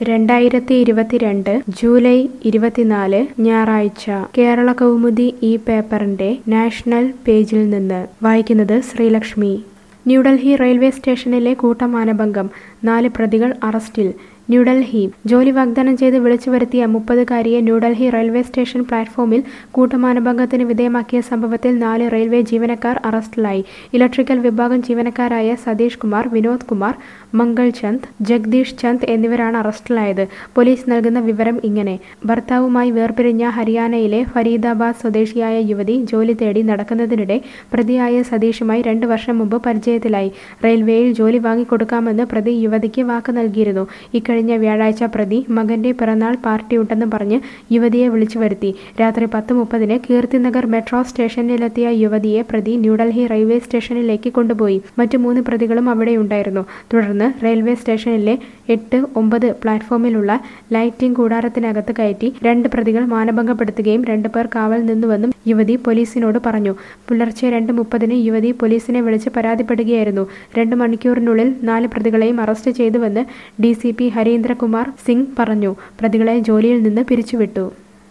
രണ്ടായിരത്തി ഇരുപത്തിരണ്ട് ജൂലൈ ഇരുപത്തിനാല് ഞായറാഴ്ച കേരള കൗമുദി ഈ പേപ്പറിന്റെ നാഷണൽ പേജിൽ നിന്ന് വായിക്കുന്നത് ശ്രീലക്ഷ്മി ന്യൂഡൽഹി റെയിൽവേ സ്റ്റേഷനിലെ കൂട്ടമാനഭംഗം നാല് പ്രതികൾ അറസ്റ്റിൽ ന്യൂഡൽഹി ജോലി വാഗ്ദാനം ചെയ്ത് വിളിച്ചു വരുത്തിയ മുപ്പതുകാരിയെ ന്യൂഡൽഹി റെയിൽവേ സ്റ്റേഷൻ പ്ലാറ്റ്ഫോമിൽ കൂട്ടമാനഭംഗത്തിന് വിധേയമാക്കിയ സംഭവത്തിൽ നാല് റെയിൽവേ ജീവനക്കാർ അറസ്റ്റിലായി ഇലക്ട്രിക്കൽ വിഭാഗം ജീവനക്കാരായ സതീഷ് കുമാർ വിനോദ് കുമാർ മംഗൾ ചന്ദ് ജഗദീഷ് ചന്ദ് എന്നിവരാണ് അറസ്റ്റിലായത് പോലീസ് നൽകുന്ന വിവരം ഇങ്ങനെ ഭർത്താവുമായി വേർപിരിഞ്ഞ ഹരിയാനയിലെ ഫരീദാബാദ് സ്വദേശിയായ യുവതി ജോലി തേടി നടക്കുന്നതിനിടെ പ്രതിയായ സതീഷുമായി രണ്ട് വർഷം മുമ്പ് പരിചയത്തിലായി റെയിൽവേയിൽ ജോലി വാങ്ങിക്കൊടുക്കാമെന്ന് പ്രതി യുവതിക്ക് വാക്ക് നൽകിയിരുന്നു ഇക്കഴിഞ്ഞ വ്യാഴാഴ്ച പ്രതി മകന്റെ പിറന്നാൾ പാർട്ടിയുണ്ടെന്ന് പറഞ്ഞ് യുവതിയെ വിളിച്ചു വരുത്തി രാത്രി പത്ത് മുപ്പതിന് കീർത്തിനഗർ മെട്രോ സ്റ്റേഷനിലെത്തിയ യുവതിയെ പ്രതി ന്യൂഡൽഹി റെയിൽവേ സ്റ്റേഷനിലേക്ക് കൊണ്ടുപോയി മറ്റു മൂന്ന് പ്രതികളും അവിടെയുണ്ടായിരുന്നു തുടർന്ന് റെയിൽവേ സ്റ്റേഷനിലെ എട്ട് ഒമ്പത് പ്ലാറ്റ്ഫോമിലുള്ള ലൈറ്റിംഗ് കൂടാരത്തിനകത്ത് കയറ്റി രണ്ട് പ്രതികൾ മാനഭംഗപ്പെടുത്തുകയും രണ്ടുപേർ കാവൽ നിന്നുവെന്നും യുവതി പോലീസിനോട് പറഞ്ഞു പുലർച്ചെ രണ്ട് മുപ്പതിന് യുവതി പോലീസിനെ വിളിച്ച് പരാതിപ്പെടുകയായിരുന്നു രണ്ട് മണിക്കൂറിനുള്ളിൽ നാല് പ്രതികളെയും അറസ്റ്റ് ചെയ്തുവെന്ന് D C P Harindrakumar Singh പറഞ്ഞു പ്രതികളെ ജോലിയിൽ നിന്ന് പിരിച്ചുവിട്ടു